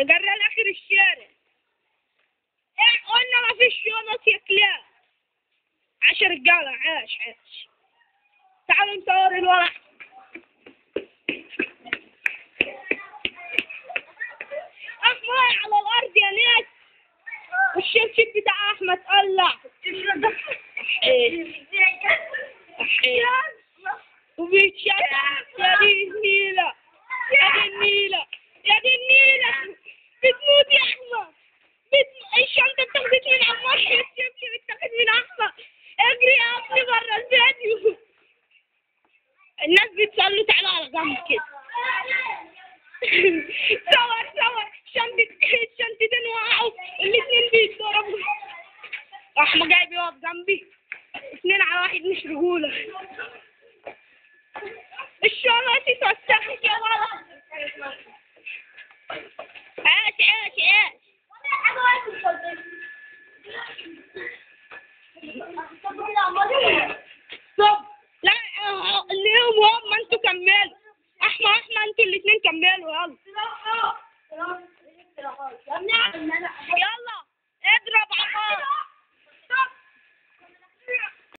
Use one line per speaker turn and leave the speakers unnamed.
نقرر اخر الشارع ايه قلنا ما فيش شنط يا كلاب عشر رجالة عاش عاش تعالوا نصور الورق احمر على الارض يا ناس والشبشب بتاع احمد قلع ايه ايه وبيتشتت يا دي النيلة يا دي النيلة يا دي النيلة بتموت يا احمد بتم... الشنطة اتاخدت من عمار الشبشب اتاخد من احمد اجري يا ابني برا الفيديو الناس بتصلوا تعالوا على جنب كده صور صور شنطة الشنطتين وقعوا الاتنين بيتضربوا احمد جاي بيقف جنبي اتنين على واحد مش رجولة الشنط اتوسخت يا ولد عاش عاش عاش طب لا اه، اليوم هم انتوا كملوا احمد احمد انتوا الاتنين كملوا يلا يلا اضرب عمار